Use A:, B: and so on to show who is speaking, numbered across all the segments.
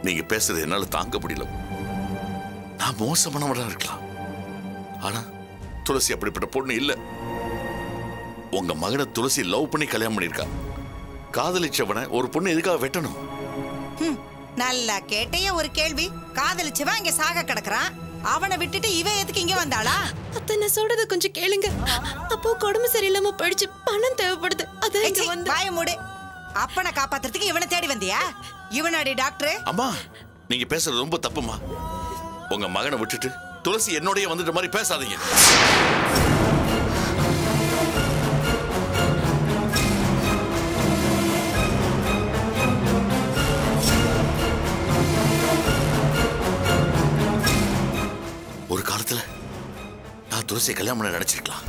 A: நீங்க பேசுறது என்னால தாங்க முடியல நான் மோசமானவனா இருக்கலாம் ஆனா துளசி அப்படிப்பட்ட பொண்ணு இல்ல உங்க மகனை துளசி லவ் பண்ணி கல்யாணம் பண்ணிருக்கா காதலிச்சவனை ஒரு பொண்ணு எதுக்காக வெட்டணும்
B: ஹம், நல்லா கேட்டைய ஒரு கேள்வி காதலிச்சவன் இங்க சாக கிடக்குறான் அவனை விட்டுட்டு இவ எதுக்கு இங்க வந்தாளா
C: அத்தை நான் சொல்றத கொஞ்சம் கேளுங்க அப்போ உடம்பு சரியில்லாம போயிடுச்சு பணம் தேவைப்படுது அதான் இங்க
B: ஏச்சி,
C: வந்து
B: வாய மூடு அப்பனை காப்பாத்துறதுக்கு இவனை தேடி வந்தியா இவனாடி டாக்டர்
A: அம்மா நீங்க பேசுறது ரொம்ப தப்புமா உங்க மகனை விட்டுட்டு துளசி என்னோடய வந்துட்ட மாதிரி பேசாதீங்க ஒரு காலத்துல நான் துளசியை கல்யாணம் பண்ண நினைச்சிருக்கலாம்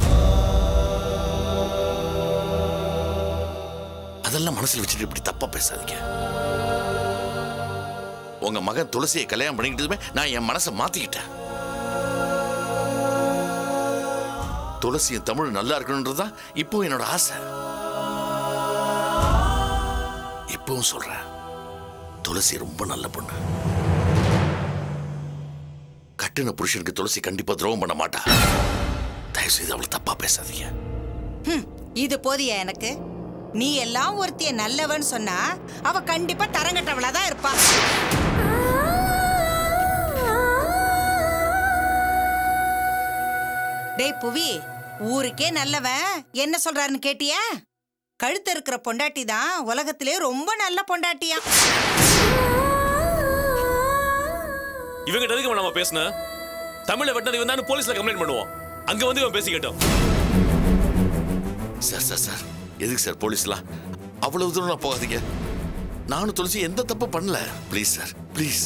A: அதெல்லாம் மனசுல வச்சுட்டு இப்படி தப்பா பேசாதீங்க உங்க மகன் துளசியை கல்யாணம் பண்ணிக்கிட்டதுமே நான் என் மனசை மாத்திக்கிட்டேன் துளசியும் தமிழ் நல்லா இருக்கணுன்றதுதான் இப்போ என்னோட ஆசை இப்பவும் சொல்றேன் துளசி ரொம்ப நல்ல பொண்ணு கட்டுன புருஷனுக்கு துளசி கண்டிப்பா துரோகம் பண்ண மாட்டா தயவு செய்து அவளை தப்பா பேசாதீங்க
B: ஹம், இது போதியா எனக்கு நீ எல்லாம் ஒருத்திய நல்லவன் சொன்னா அவ கண்டிப்பா தரங்கட்டவளா தான் இருப்பா டேய் புவி ஊருக்கே நல்லவன் என்ன சொல்றாருன்னு கேட்டியா கழுத்து இருக்கிற பொண்டாட்டி தான் உலகத்திலே ரொம்ப நல்ல பொண்டாட்டியா
D: இவங்க எதுக்கு நம்ம பேசின தமிழை வெட்டினது இவன் தான் போலீஸ்ல கம்ப்ளைண்ட் பண்ணுவோம் அங்க வந்து இவன் பேசிக்கிட்டோம்
A: சார் சார் சார் எதுக்கு சார் போலீஸ்லாம் அவ்வளவு தூரம் போகாதீங்க நானும் துளசி எந்த தப்பு பண்ணல ப்ளீஸ் சார் ப்ளீஸ்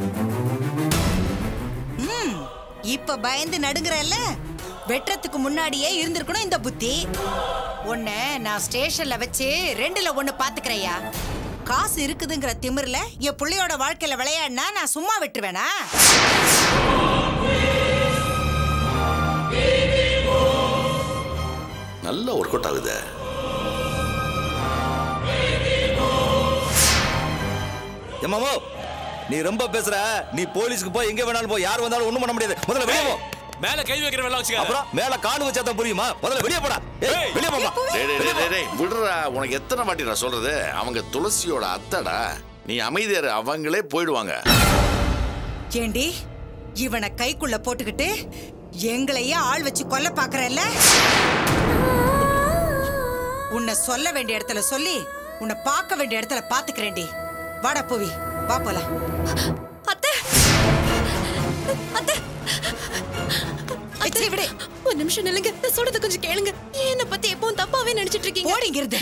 B: இப்ப பயந்து நடுங்குறல்ல வெட்டுறதுக்கு முன்னாடியே இருந்திருக்கணும் இந்த புத்தி உன்னை நான் ஸ்டேஷன்ல வச்சு ரெண்டுல ஒண்ணு பாத்துக்கிறேயா காசு இருக்குதுங்கிற திமிர்ல என் புள்ளையோட வாழ்க்கையில விளையாடினா நான் சும்மா விட்டுருவேனா
A: நல்லா ஒர்க் அவுட் ஆகுது
E: எம்மாமோ நீ ரொம்ப பேசுற நீ போலீஸ்க்கு போய் எங்க வேணாலும் போய் யார் வந்தாலும் ஒண்ணும் பண்ண முடியாது முதல்ல வெளியே போ
D: மேல கை வைக்கிற வேலை வச்சுக்க
E: அப்புறம் மேல கால் வச்சா தான் புரியுமா முதல்ல வெளியே போடா ஏய்,
D: ஏய்.
E: வெளியே போமா
A: டேய், டேய், டேய், டேய், டேய், விடுறா உனக்கு எத்தனை வாட்டி நான் சொல்றது அவங்க துளசியோட அத்தடா நீ அமைதியாரு அவங்களே போயிடுவாங்க
B: ஏண்டி இவனை கைக்குள்ள போட்டுக்கிட்டு எங்களையே ஆள் வச்சு கொல்ல பாக்குறல்ல உன்னை சொல்ல வேண்டிய இடத்துல சொல்லி உன்னை பார்க்க வேண்டிய இடத்துல பாத்துக்கிறேன்டி வாடா புவி வா போலாம்
C: அத்தை அத்தை
B: ஏச்சி, விடு
C: ஒரு நிமிஷம் நில்லுங்க நான் சொல்றத கொஞ்சம் கேளுங்க ஏன் என்னை பத்தி எப்பவும் தப்பாவே நினைச்சிட்டு இருக்கீங்க
B: ஓடிங்கிறது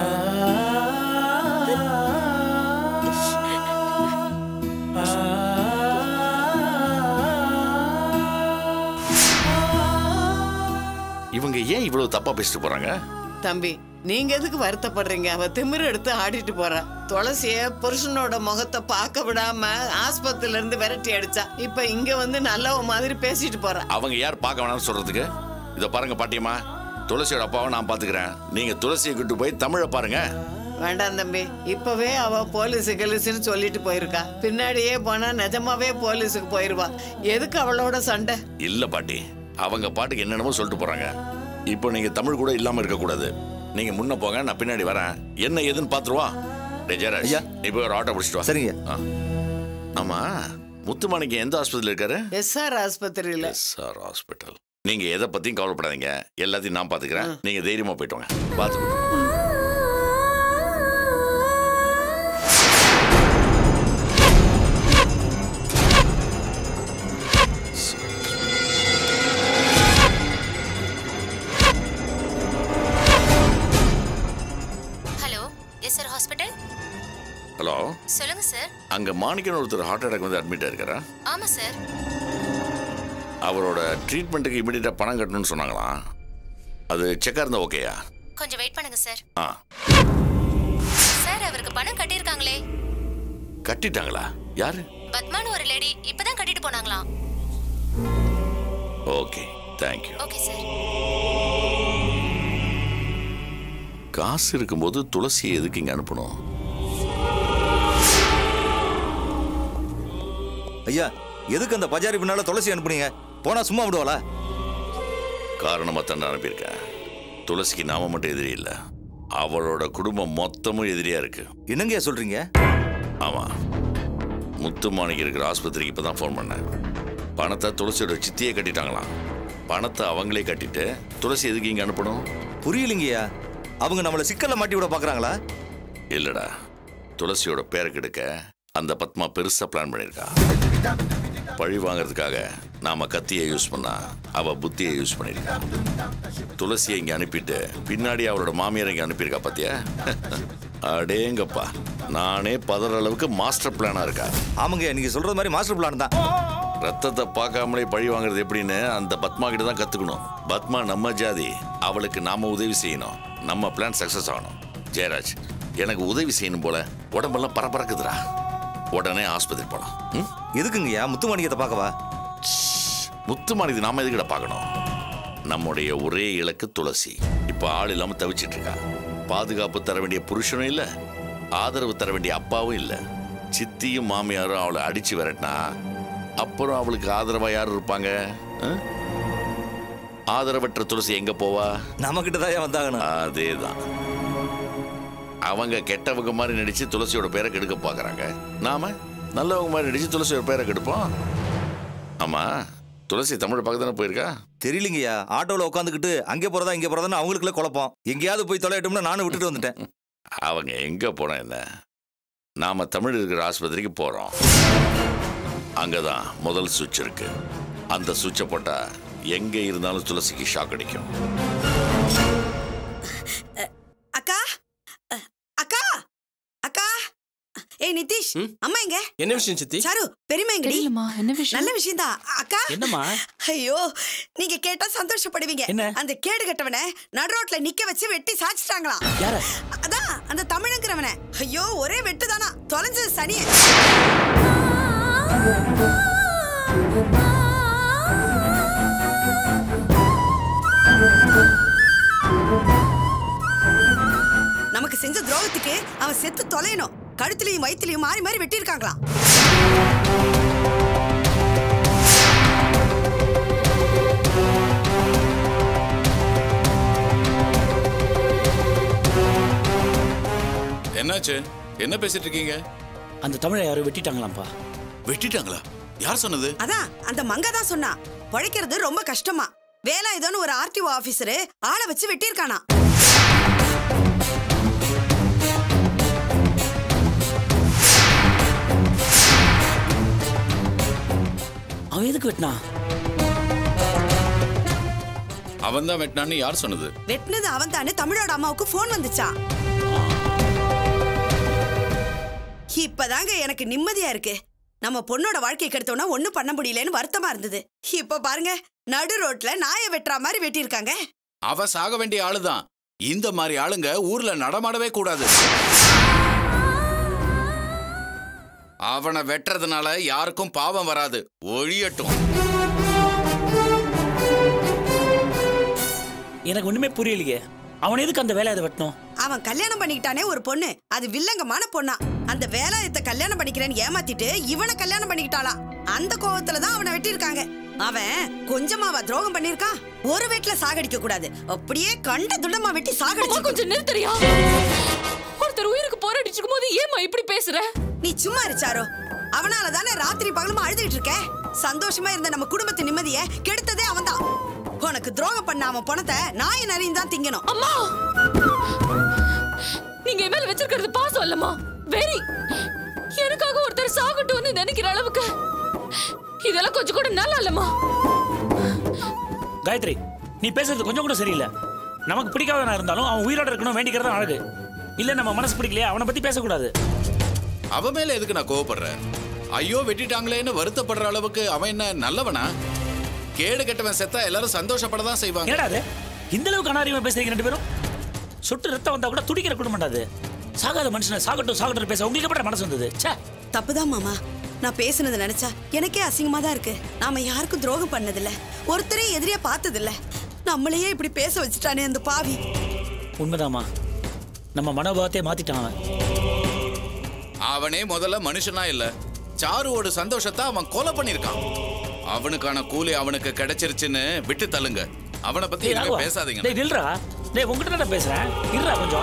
A: இவங்க ஏன் இவ்வளவு தப்பா பேசிட்டு போறாங்க
F: தம்பி நீங்க எதுக்கு வருத்தப்படுறீங்க அவ திமிரு எடுத்து ஆடிட்டு போறா துளசிய புருஷனோட முகத்தை பார்க்க விடாம ஆஸ்பத்திரில இருந்து விரட்டி அடிச்சா இப்ப இங்க வந்து நல்லவ மாதிரி பேசிட்டு போறா
A: அவங்க யார் பார்க்க வேணாம்னு சொல்றதுக்கு இதை பாருங்க பாட்டியம்மா துளசியோட அப்பாவை நான் பாத்துக்கிறேன் நீங்க துளசியை கூட்டு போய் தமிழை பாருங்க
F: வேண்டாம் தம்பி இப்பவே அவ போலீஸ் கிலீஸ்னு சொல்லிட்டு போயிருக்கா பின்னாடியே போனா நிஜமாவே போலீஸுக்கு போயிருவா எதுக்கு அவளோட சண்டை
A: இல்ல பாட்டி அவங்க பாட்டுக்கு என்னென்னமோ சொல்லிட்டு போறாங்க இப்போ நீங்க தமிழ் கூட இல்லாம இருக்க கூடாது நீங்க முன்ன போங்க நான் பின்னாடி வரேன் என்ன ஏதுன்னு பாத்துருவா டேய் ஜெயராஜ்
E: ஐயா.
A: நீ போய் ஒரு ஆட்டோ பிடிச்சிட்டு வா
E: சரிங்க.
A: ஆ. ஆமா முத்துமாணிக்கு எந்த ஹாஸ்பிட்டல் இருக்காரு
F: எஸ்ஆர் ஆஸ்பத்திரியில
A: எஸ்ஆர் ஹாஸ்பிட்டல் நீங்க எதை பத்தியும் கவலைப்படாதீங்க எல்லாத்தையும் நான் பாத்துக்கிறேன் நீங்க தைரியமா போயிட்டு வாங்க பாத்து
G: hello yes sir hospital
A: hello
G: சொல்லுங்க சார்
A: அங்க மாணிக்கன் ஒருத்தர் ஹார்ட் அட்டாக் வந்து அட்மிட் ஆயிருக்காரா
G: ஆமா சார்
A: அவரோட ட்ரீட்மெண்ட்டுக்கு இமீடியட்டா பணம் கட்டணும்னு சொன்னாங்களாம் அது செக்கா இருந்தா ஓகேயா
G: கொஞ்சம் வெயிட் பண்ணுங்க சார்
A: ஆ
G: சார் அவருக்கு பணம் கட்டியிருக்காங்களே
A: கட்டிட்டாங்களா யாரு
G: பத்மான்னு ஒரு லேடி இப்பதான் கட்டிட்டு போனாங்களாம்
A: ஓகே தேங்க்யூ
G: ஓகே சார்
A: காசு இருக்கும்போது துளசியை எதுக்கு இங்க அனுப்பணும்
E: ஐயா எதுக்கு அந்த பஜாரி பின்னால துளசி அனுப்புனீங்க போனா சும்மா விடுவாளா
A: காரணமாக தான் அனுப்பியிருக்கேன் துளசிக்கு நாம மட்டும் எதிரி இல்லை அவளோட குடும்பம் மொத்தமும் எதிரியா இருக்கு
E: என்னங்கய்யா சொல்றீங்க
A: ஆமா முத்துமாணிக்கு இருக்கிற ஆஸ்பத்திரிக்கு இப்போ தான் ஃபோன் பண்ணேன் பணத்தை துளசியோட சித்தியே கட்டிட்டாங்களாம் பணத்தை அவங்களே கட்டிட்டு துளசி எதுக்கு இங்கே அனுப்பணும்
E: புரியலைங்கய்யா அவங்க நம்மளை சிக்கல்ல மாட்டி விட பாக்குறாங்களா
A: இல்லடா துளசியோட பேரை கெடுக்க அந்த பத்மா பெருசா பிளான் பண்ணியிருக்கா பழி வாங்குறதுக்காக நாம கத்தியை யூஸ் பண்ணா அவ புத்தியை யூஸ் பண்ணிருக்கா துளசியை இங்க அனுப்பிட்டு பின்னாடி அவளோட மாமியார் இங்க அனுப்பியிருக்கா பாத்தியா அடேங்கப்பா நானே பதற அளவுக்கு மாஸ்டர் பிளானா இருக்கா
E: ஆமாங்கய்யா நீங்க சொல்றது மாதிரி மாஸ்டர் பிளான் தான்
A: ரத்தத்தை பார்க்காமலே பழி வாங்குறது எப்படின்னு அந்த பத்மா கிட்ட தான் கத்துக்கணும் பத்மா நம்ம ஜாதி அவளுக்கு நாம உதவி செய்யணும் நம்ம பிளான் சக்சஸ் ஆகணும் ஜெயராஜ் எனக்கு உதவி செய்யணும் போல உடம்பெல்லாம் பரபரக்குதுடா உடனே ஆஸ்பத்திரி போலாம் ம்?
E: எதுக்குங்கய்யா முத்துமாணிக்கத்தை பார்க்கவா
A: முத்துமானிது நாம எதுக்கிட பார்க்கணும் நம்முடைய ஒரே இலக்கு துளசி இப்ப ஆள் இல்லாம தவிச்சிட்டு இருக்கா பாதுகாப்பு தர வேண்டிய புருஷனும் இல்ல ஆதரவு தர வேண்டிய அப்பாவும் இல்ல சித்தியும் மாமியாரும் அவளை அடிச்சு விரட்டினா அப்புறம் அவளுக்கு ஆதரவா யார் இருப்பாங்க ஆ? ஆதரவற்ற துளசி எங்க போவா
E: நம்ம கிட்ட தான் வந்தாகணும்
A: அதேதான் அவங்க கெட்டவங்க மாதிரி நடிச்சு துளசியோட பேரை கெடுக்க பார்க்கறாங்க நாம நல்லவங்க மாதிரி நடிச்சு துளசியோட பேரை கெடுப்போம் ஆமா துளசி தமிழ் பார்க்க தானே போயிருக்கா
E: தெரியலங்கய்யா ஆட்டோல உட்காந்துக்கிட்டு அங்கே போறதா இங்கே போறதான்னு அவங்களுக்குள்ள குழப்பம் எங்கேயாவது போய் தொலையட்டும்னு நானும் விட்டுட்டு வந்துட்டேன்
A: அவங்க எங்க போனா என்ன நாம தமிழ் இருக்கிற ஆஸ்பத்திரிக்கு போறோம் அங்கதான் முதல் சுவிட்ச் இருக்கு அந்த சுவிட்சை போட்டா எங்க இருந்தாலும் துளசிக்கு ஷாக் அடிக்கும்
B: அக்கா அ, அக்கா அக்கா ஏய் நிதிஷ் அம்மா எங்க
H: என்ன விஷயம் சித்தி
B: சாரு பெரியம்மா எங்கடி
C: தெரியலமா என்ன விஷயம்
B: நல்ல விஷயம் தான் அக்கா
H: என்னம்மா
B: ஐயோ நீங்க கேட்டா சந்தோஷப்படுவீங்க
H: என்ன?
B: அந்த கேடு கட்டவனை நடு ரோட்ல நிக்க வச்சு வெட்டி சாச்சிட்டாங்களாம்
H: யார
B: அதான் அந்த தமிழங்கிறவனை ஐயோ ஒரே வெட்டுதானா தொலைஞ்சது சனிய நமக்கு செஞ்ச துரோகத்துக்கு அவன் செத்து தொலையணும் கழுத்துலயும் வயித்துலயும் மாறி மாறி வெட்டியிருக்காங்களாம்
I: என்னாச்சு என்ன பேசிட்டு இருக்கீங்க
H: அந்த தமிழை யாரோ வெட்டிட்டாங்களாம்ப்பா
I: வெட்டிட்டாங்களா யார் சொன்னது
B: அதான் அந்த மங்க தான் சொன்னா பழைக்கிறது ரொம்ப கஷ்டமா வேலாயுதம்னு ஒரு ஆர்டிஓ ஆபீசரு ஆளை வச்சு வெட்டியிருக்கானா
H: அவன் எதுக்கு வெட்டினா
I: அவன் தான் வெட்டினான்னு யார் சொன்னது
B: வெட்டினது அவன் தானே தமிழோட அம்மாவுக்கு போன் வந்துச்சான் இப்பதாங்க எனக்கு நிம்மதியா இருக்கு நம்ம பொண்ணோட வாழ்க்கை கெடுத்தோம்னா ஒண்ணும் பண்ண முடியலன்னு வருத்தமா இருந்தது இப்ப பாருங்க நடு ரோட்ல நாயை வெட்டுற மாதிரி வெட்டியிருக்காங்க
I: அவ சாக வேண்டிய ஆளுதான் இந்த மாதிரி ஆளுங்க ஊர்ல நடமாடவே கூடாது அவனை வெட்டுறதுனால யாருக்கும் பாவம் வராது ஒழியட்டும்
H: எனக்கு ஒண்ணுமே புரியலையே அவன் எதுக்கு அந்த வேலையை வெட்டணும்
B: அவன் கல்யாணம் பண்ணிக்கிட்டானே ஒரு பொண்ணு அது வில்லங்கமான பொண்ணா அந்த வேலாயத்தை கல்யாணம் பண்ணிக்கிறேன்னு ஏமாத்திட்டு இவனை கல்யாணம் பண்ணிக்கிட்டாளாம் அந்த கோவத்துல தான் அவனை வெட்டியிருக்காங்க அவன் கொஞ்சமாவா துரோகம் பண்ணிருக்கான் ஒரு வீட்டுல சாகடிக்க கூடாது அப்படியே கண்ட துண்டமா வெட்டி சாகடிச்சு
C: கொஞ்சம் நிறுத்துறியா ஒருத்தர் உயிருக்கு போராடிச்சிருக்கும் போது ஏமா இப்படி பேசுற
B: நீ சும்மா இருச்சாரோ அவனால தானே ராத்திரி பகலுமா அழுதுகிட்டு இருக்க சந்தோஷமா இருந்த நம்ம குடும்பத்து நிம்மதிய கெடுத்ததே அவன்தான் உனக்கு துரோகம் பண்ண அவன் பணத்தை நாய் நரியும் தான் திங்கணும்
C: அம்மா நீங்க என் மேல வச்சிருக்கிறது பாசம் இல்லம்மா வெறி எனக்காக ஒருத்தர் சாகட்டும்னு நினைக்கிற அளவுக்கு இதெல்லாம் கொஞ்சம் கூட நல்லா இல்லம்மா
H: காயத்ரி நீ பேசுறது கொஞ்சம் கூட சரியில்லை நமக்கு பிடிக்காதவனா இருந்தாலும் அவன் உயிரோட இருக்கணும் வேண்டிக்கிறது அழகு இல்ல நம்ம மனசு பிடிக்கலையா அவனை பத்தி பேசக்கூடாது
I: அவன் மேல எதுக்கு நான் கோவப்படுறேன் ஐயோ வெட்டிட்டாங்களேன்னு வருத்தப்படுற அளவுக்கு அவன் என்ன நல்லவனா கேடு கெட்டவன் செத்தா எல்லாரும் சந்தோஷப்பட தான் செய்வாங்க
H: என்னடா அது இந்த அளவுக்கு அனாரியமா பேசுறீங்க ரெண்டு பேரும் சொட்டு ரத்தம் வந்தா கூட துடிக்கிற குடும்பம் அது சாகாத மனுஷனை சாகட்டும் சாகட்டும் பேச உங்களுக்கு எப்படி மனசு வந்தது ச்சே
B: தப்புதான் மாமா நான் பேசுனது நினைச்சா எனக்கே அசிங்கமா தான் இருக்கு நாம யாருக்கும் துரோகம் பண்ணதில்ல ஒருத்தரே எதிரியா பார்த்ததில்ல நம்மளையே இப்படி பேச வச்சுட்டானே அந்த பாவி
H: உண்மைதாம்மா நம்ம மனோபாவத்தை மாத்திட்டான் அவன்
I: அவனே முதல்ல மனுஷனா இல்ல சாருவோட சந்தோஷத்தை அவன் கொலை பண்ணிருக்கான் அவனுக்கான கூலி அவனுக்கு கிடைச்சிருச்சுன்னு விட்டு தள்ளுங்க அவனை பத்தி
H: டேய்
I: இனிமே
H: ராகவா,
I: பேசாதீங்க
H: டேய் நில்றா டேய் உங்ககிட்ட தான் பேசுறேன் இருடா கொஞ்சம்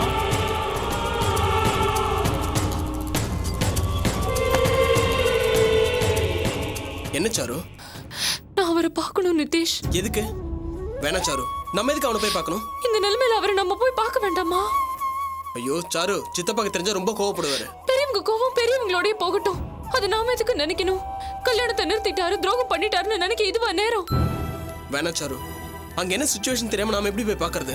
J: என்ன சாரு
C: நான் அவரை பார்க்கணும் நிதேஷ்
J: எதுக்கு வேணா சாரு நம்ம எதுக்கு அவனை போய் பார்க்கணும்
C: இந்த நிலைமையில அவரை நம்ம போய் பார்க்க வேண்டாமா
J: ஐயோ சாரு சித்தப்பாக்கு தெரிஞ்சா ரொம்ப கோவப்படுவாரு
C: பெரியவங்க கோவம் பெரியவங்களோடய போகட்டும் அது நாம எதுக்கு நினைக்கணும் கல்யாணத்தை நிறுத்திட்டாரு துரோகம் பண்ணிட்டாருன்னு நினைக்க இதுவா நேரம்
J: வேணா சாரு அங்க என்ன சுச்சுவேஷன் தெரியாம நாம எப்படி போய் பார்க்கறது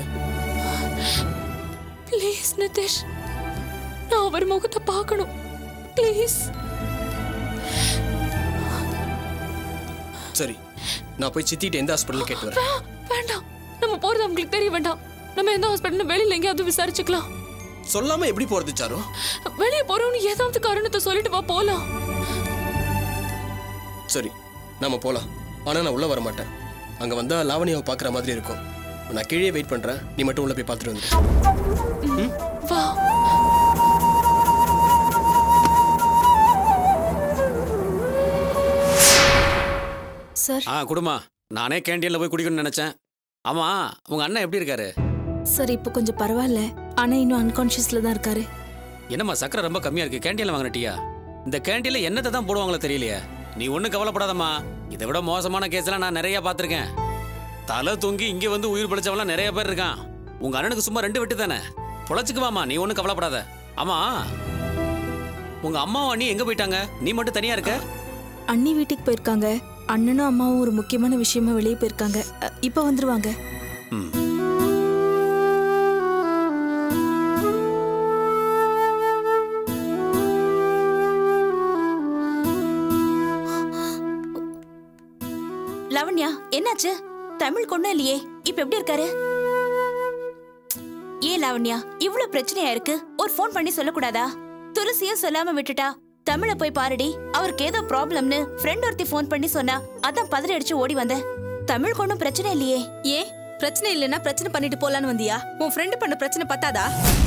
C: ப்ளீஸ் நிதேஷ் நான் அவர் முகத்தை பார்க்கணும் ப்ளீஸ்
J: சரி நான் போய் சித்திட்டு எந்த ஹாஸ்பிட்டல் கேட்டு வரேன்
C: வேண்டாம் நம்ம போறது அவங்களுக்கு தெரிய வேண்டாம் நம்ம எந்த ஹாஸ்பிட்டல் வெளியில எங்கேயாவது விசாரிச்சுக்கலாம்
J: சொல்லாம எப்படி போறது சாரு
C: வெளியே போறவனு ஏதாவது காரணத்தை சொல்லிட்டு வா போலாம்
J: சரி நாம போலாம் ஆனா நான் உள்ள வர மாட்டேன் அங்க வந்தா லாவணியாவை பார்க்குற மாதிரி இருக்கும் நான் கீழே வெயிட் பண்றேன் நீ மட்டும் உள்ள போய் பார்த்துட்டு வந்துடு
C: வா
K: சார்
L: ஆ குடுமா நானே கேண்டீன்ல போய் குடிக்கணும்னு நினைச்சேன் ஆமா உங்க அண்ணன் எப்படி இருக்காரு
K: சார் இப்போ கொஞ்சம் பரவாயில்ல ஆனா இன்னும் அன்கான்ஷியஸ்ல தான் இருக்காரு
L: என்னம்மா சக்கரை ரொம்ப கம்மியா இருக்கு கேண்டீன்ல வாங்கின டீயா இந்த கேண்டீன்ல என்னத்தை தான் போடுவாங்களோ தெரியலையே நீ ஒன்றும் கவலைப்படாதம்மா இதை விட மோசமான கேஸ்லாம் நான் நிறைய பார்த்துருக்கேன் தலை தொங்கி இங்கே வந்து உயிர் பிழைச்சவன்லாம் நிறைய பேர் இருக்கான் உங்க அண்ணனுக்கு சும்மா ரெண்டு வெட்டு தானே பொழைச்சுக்குவாமா நீ ஒன்றும் கவலைப்படாத ஆமா உங்க அம்மாவும் அண்ணி எங்க போயிட்டாங்க நீ மட்டும் தனியா இருக்க
K: அண்ணி வீட்டுக்கு போயிருக்காங்க அண்ணனும் அம்மாவும் ஒரு முக்கியமான விஷயமா வெளியே போயிருக்காங்க அ, இப்போ வந்துருவாங்க லவண்யா என்னாச்சு தமிழ் கொண்டும் இல்லையே இப்ப எப்படி இருக்காரு ஏன் லாவண்யா இவ்ளோ பிரச்சனையா இருக்கு ஒரு ஃபோன் பண்ணி சொல்லக்கூடாதா துளசியும் சொல்லாம விட்டுட்டா தமிழ போய் பாருடி அவருக்கு ஏதோ ப்ராப்ளம்னு ஃப்ரெண்ட் ஒருத்தி ஃபோன் பண்ணி சொன்னா அதான் பதறி அடிச்சு ஓடி வந்தேன் தமிழ் கொண்டும் பிரச்சனை இல்லையே
M: ஏன் பிரச்சனை இல்லைன்னா பிரச்சனை பண்ணிட்டு போலான்னு வந்தியா உன் ஃப்ரெண்டு பண்ண பிரச்சனை பத்தாதா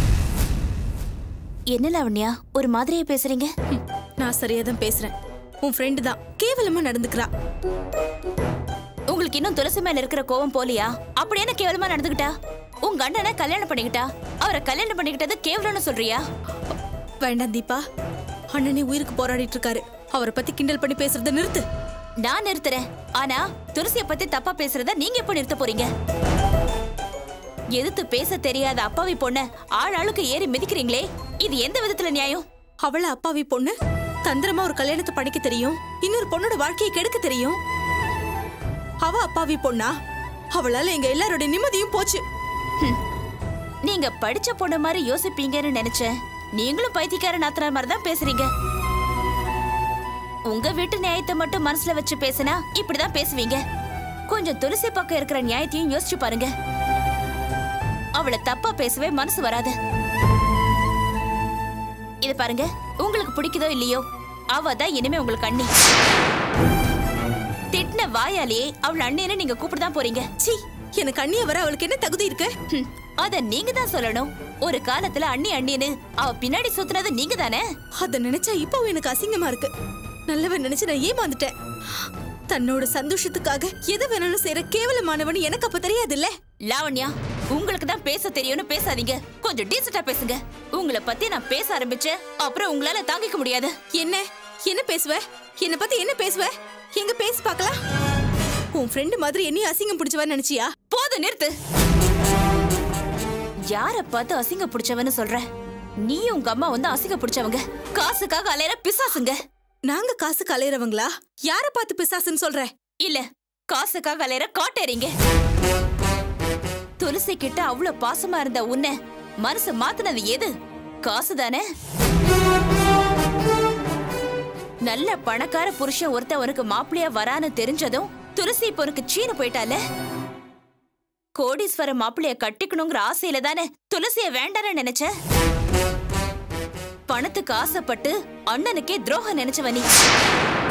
K: என்ன லாவண்யா ஒரு மாதிரியே பேசுறீங்க
M: நான் சரியா தான் பேசுறேன் உன் ஃப்ரெண்டு தான் கேவலமா நடந்துக்கிறா
K: உங்களுக்கு இன்னும் துளசி மேல இருக்கிற கோவம் போலியா அப்படி என்ன கேவலமா நடந்துக்கிட்டா உங்க அண்ணனை கல்யாணம் பண்ணிக்கிட்டா அவரை கல்யாணம் பண்ணிக்கிட்டது கேவலம்னு சொல்றியா
M: வேண்டாம் தீபா அண்ணனே உயிருக்கு போராடிட்டு இருக்காரு அவரை பத்தி கிண்டல் பண்ணி பேசுறத நிறுத்து
K: நான் நிறுத்துறேன் ஆனா துளசிய பத்தி தப்பா பேசுறத நீங்க எப்ப நிறுத்த போறீங்க எதிர்த்து பேச தெரியாத அப்பாவி பொண்ண ஆள் ஆளுக்கு ஏறி மிதிக்கிறீங்களே இது எந்த விதத்துல நியாயம்
M: அவள அப்பாவி பொண்ணு தந்திரமா ஒரு கல்யாணத்தை படிக்க தெரியும் இன்னொரு பொண்ணோட வாழ்க்கையை கெடுக்க தெரியும் அவ அப்பாவி பொண்ணா அவளால எங்க எல்லாரோட நிம்மதியும் போச்சு
K: நீங்க படிச்ச பொண்ணு மாதிரி யோசிப்பீங்கன்னு நினைச்சேன் நீங்களும் பைத்தியக்கார நாத்தனார் மாதிரி தான் பேசுறீங்க உங்க வீட்டு நியாயத்தை மட்டும் மனசுல வச்சு பேசினா இப்படிதான் பேசுவீங்க கொஞ்சம் துளசி பக்கம் இருக்கிற நியாயத்தையும் யோசிச்சு பாருங்க அவளை தப்பா பேசவே மனசு வராது இது பாருங்க உங்களுக்கு பிடிக்குதோ இல்லையோ அவ தான் இனிமே உங்களுக்கு அண்ணி திட்டின வாயாலேயே அவள் அண்ணின்னு நீங்க கூப்பிட்டு போறீங்க
M: சீ எனக்கு அண்ணிய வர அவளுக்கு என்ன தகுதி இருக்கு
K: ஹம், அத நீங்க தான் சொல்லணும் ஒரு காலத்துல அண்ணி அண்ணின்னு அவ பின்னாடி சுத்துனது நீங்க தானே
M: அத நினைச்சா இப்பவும் எனக்கு அசிங்கமா இருக்கு நல்லவன் நினைச்சு நான் ஏமாந்துட்டேன் தன்னோட சந்தோஷத்துக்காக எது வேணாலும் செய்யற கேவலமானவன் எனக்கு அப்ப தெரியாதுல்ல
K: லாவண்யா உங்களுக்கு தான் பேச தெரியும்னு பேசாதீங்க கொஞ்சம் டீசெண்டா பேசுங்க உங்களை பத்தி நான் பேச ஆரம்பிச்சேன் அப்புறம் உங்களால தாங்கிக்க முடியாது
M: என்ன என்ன பேசுவ என்ன பத்தி என்ன பேசுவ எங்க பேசி பார்க்கலாம் உன் ஃப்ரெண்டு மாதிரி என்னையும் அசிங்கம் பிடிச்சவன் நினைச்சியா
K: போதும் நிறுத்து யார பார்த்து அசிங்க பிடிச்சவன்னு சொல்ற நீ உங்க அம்மா வந்து அசிங்க பிடிச்சவங்க காசுக்காக அலையிற பிசாசுங்க
M: நாங்க காசுக்கு அலையறவங்களா யார பார்த்து பிசாசுன்னு சொல்ற
K: இல்ல காசுக்காக அலையிற காட்டேறீங்க துளசி கிட்ட அவ்வளவு பாசமா இருந்த உன்னை மனசு மாத்துனது எது காசு தானே நல்ல பணக்கார புருஷன் ஒருத்தன் உனக்கு மாப்பிள்ளையா வரான்னு தெரிஞ்சதும் துளசி இப்ப உனக்கு சீன போயிட்டால கோடீஸ்வர மாப்பிள்ளைய கட்டிக்கணுங்கிற ஆசையில தானே துளசிய வேண்டான்னு நினைச்ச பணத்துக்கு ஆசைப்பட்டு அண்ணனுக்கே துரோகம் நினைச்சவ நீ